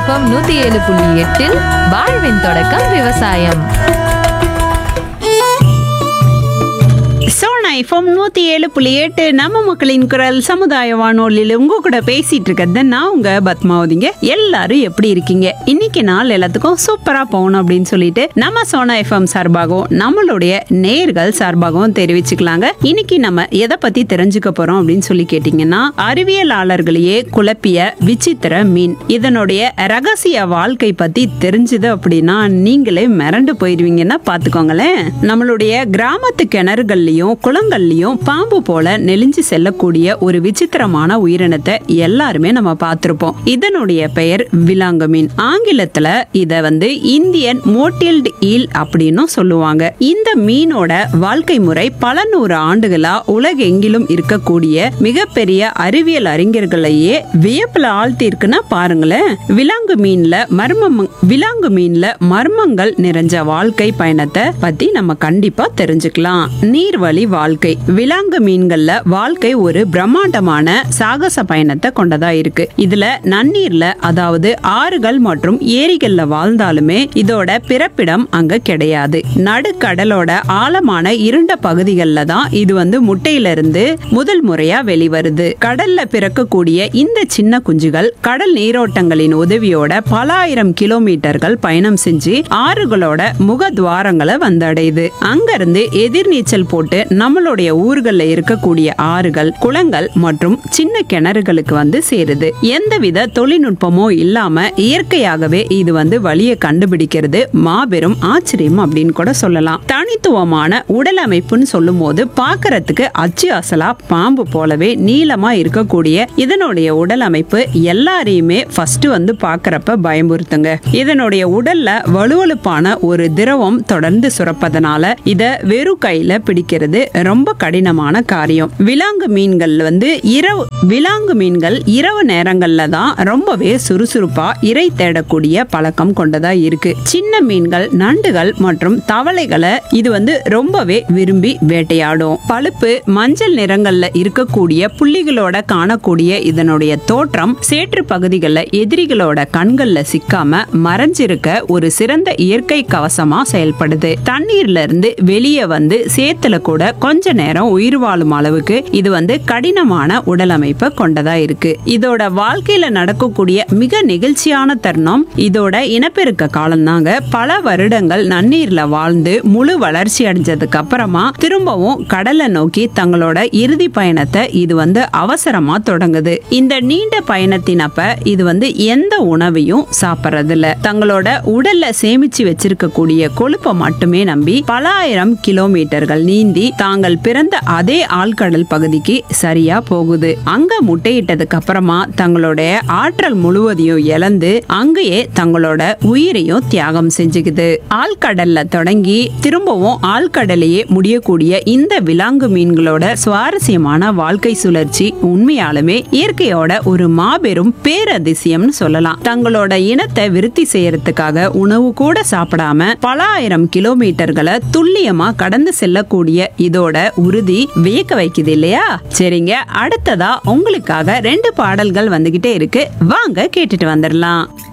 FM நூத்தி ஏழு புள்ளி எட்டில் வாழ்வின் தொடக்கம் விவசாயம் சோனா எஃப்எம் நூத்தி ஏழு புள்ளி எட்டு நம்ம மக்களின் குரல் சமுதாய வானொலியில் உங்க கூட பேசிட்டு இருக்கிறது நான் உங்க பத்மாவதிங்க எல்லாரும் எப்படி இருக்கீங்க இன்னைக்கு நாள் எல்லாத்துக்கும் சூப்பரா போகணும் அப்படின்னு சொல்லிட்டு நம்ம சோனா எஃப்எம் சார்பாகவும் நம்மளுடைய நேர்கள் சார்பாகவும் தெரிவிச்சுக்கலாங்க இன்னைக்கு நம்ம எதை பத்தி தெரிஞ்சுக்க போறோம் அப்படின்னு சொல்லி கேட்டீங்கன்னா அறிவியலாளர்களையே குழப்பிய விசித்திர மீன் இதனுடைய ரகசிய வாழ்க்கை பத்தி தெரிஞ்சுது அப்படின்னா நீங்களே மிரண்டு போயிருவீங்கன்னா பாத்துக்கோங்களேன் நம்மளுடைய கிராமத்து கிணறுகள்லயும் குளங்கள்லயும் பாம்பு போல நெளிஞ்சு செல்லக்கூடிய ஒரு விசித்திரமான உயிரினத்தை எல்லாருமே நம்ம பார்த்திருப்போம் இதனுடைய பெயர் விலாங்கு மீன் ஆங்கிலத்துல இத வந்து இந்தியன் மோட்டில்டு ஈல் அப்படின்னு சொல்லுவாங்க இந்த மீனோட வாழ்க்கை முறை பல நூறு ஆண்டுகளா உலகெங்கிலும் இருக்கக்கூடிய மிகப்பெரிய அறிவியல் அறிஞர்களையே வியப்புல ஆழ்த்திருக்குன்னா பாருங்களேன் விலாங்கு மீன்ல மர்மம் விலாங்கு மீன்ல மர்மங்கள் நிறைஞ்ச வாழ்க்கை பயணத்தை பத்தி நம்ம கண்டிப்பா தெரிஞ்சுக்கலாம் நீர்வழி வாழ்க்கை விலாங்கு மீன்கள்ல வாழ்க்கை ஒரு பிரம்மாண்டமான சாகச பயணத்தை கொண்டதா இருக்கு இதுல நன்னீர்ல அதாவது ஆறுகள் மற்றும் ஏரிகள்ல வாழ்ந்தாலுமே இதோட பிறப்பிடம் அங்க கிடையாது நடுக்கடலோட ஆழமான இருண்ட பகுதிகளில் தான் இது வந்து முட்டையில இருந்து முதல் முறையா வெளிவருது கடல்ல பிறக்கக்கூடிய இந்த சின்ன குஞ்சுகள் கடல் நீரோட்டங்களின் உதவியோட பல ஆயிரம் கிலோமீட்டர்கள் பயணம் செஞ்சு ஆறுகளோட முக துவாரங்களை வந்தடையுது அங்கிருந்து எதிர்நீச்சல் போட்டு நம்மளுடைய ஊர்கள்ல இருக்கக்கூடிய ஆறுகள் குளங்கள் மற்றும் சின்ன கிணறுகளுக்கு வந்து சேருது எந்தவித தொழில்நுட்பமோ இல்லாம இயற்கையாகவே இது வந்து வழியை கண்டுபிடிக்கிறது மாபெரும் ஆச்சரியம் அப்படின்னு கூட சொல்லலாம் தனித்துவமான உடல் அமைப்புன்னு சொல்லும் போது பாக்குறதுக்கு அச்சு அசலா பாம்பு போலவே நீளமா இருக்கக்கூடிய இதனுடைய உடல் அமைப்பு எல்லாரையுமே ஃபர்ஸ்ட் வந்து பாக்குறப்ப பயமுறுத்துங்க இதனுடைய உடல்ல வலுவழுப்பான ஒரு திரவம் தொடர்ந்து சுரப்பதனால இத வெறும் கையில பிடிக்கிறது ரொம்ப கடினமான காரியம் விலாங்கு மீன்கள் வந்து இரவு விலாங்கு மீன்கள் இரவு நேரங்கள்ல தான் ரொம்பவே சுறுசுறுப்பா இறை தேடக்கூடிய பழக்கம் கொண்டதா இருக்கு சின்ன மீன்கள் நண்டுகள் மற்றும் தவளைகளை இது வந்து ரொம்பவே விரும்பி வேட்டையாடும் பழுப்பு மஞ்சள் நிறங்கள்ல இருக்கக்கூடிய புள்ளிகளோட காணக்கூடிய இதனுடைய தோற்றம் சேற்று பகுதிகளில் எதிரிகளோட கண்கள்ல சிக்காம மறைஞ்சிருக்க ஒரு சிறந்த இயற்கை கவசமா செயல்படுது தண்ணீர்ல இருந்து வெளியே வந்து சேத்துல கூட கொஞ்ச நேரம் உயிர் வாழும் அளவுக்கு இது வந்து கடினமான உடல் அமைப்பை கொண்டதா இருக்கு இதோட வாழ்க்கையில நடக்கக்கூடிய மிக நெகிழ்ச்சியான தருணம் இதோட இனப்பெருக்க காலம் தாங்க பல வருடங்கள் நன்னீர்ல வாழ்ந்து முழு வளர்ச்சி அடைஞ்சதுக்கு அப்புறமா திரும்பவும் கடலை நோக்கி தங்களோட இறுதி பயணத்தை இது வந்து அவசரமா தொடங்குது இந்த நீண்ட பயணத்தின் அப்ப இது வந்து எந்த உணவையும் சாப்பிட்றது இல்ல தங்களோட உடல்ல சேமிச்சு வச்சிருக்கக்கூடிய கொழுப்பை மட்டுமே நம்பி பல ஆயிரம் கிலோமீட்டர்கள் நீந்தி தாங்கள் பிறந்த அதே ஆழ்கடல் பகுதிக்கு சரியா போகுது அங்க முட்டையிட்டதுக்கு அப்புறமா தங்களுடைய ஆற்றல் முழுவதையும் இழந்து அங்கேயே தங்களோட உயிரையும் தியாகம் செஞ்சுக்குது ஆழ்கடல்ல தொடங்கி திரும்பவும் ஆழ்கடலையே முடியக்கூடிய இந்த விலாங்கு மீன்களோட சுவாரஸ்யமான வாழ்க்கை சுழற்சி உண்மையாலுமே இயற்கையோட ஒரு மாபெரும் பேரதிசயம்னு சொல்லலாம் தங்களோட இனத்தை விருத்தி செய்யறதுக்காக உணவு கூட சாப்பிடாம பல ஆயிரம் கிலோமீட்டர்களை துல்லியமா கடந்து செல்லக்கூடிய இதோட உறுதி வியக்க வைக்குது இல்லையா சரிங்க அடுத்ததா உங்களுக்காக ரெண்டு பாடல்கள் வந்துகிட்டே இருக்கு வாங்க கேட்டுட்டு வந்துடலாம்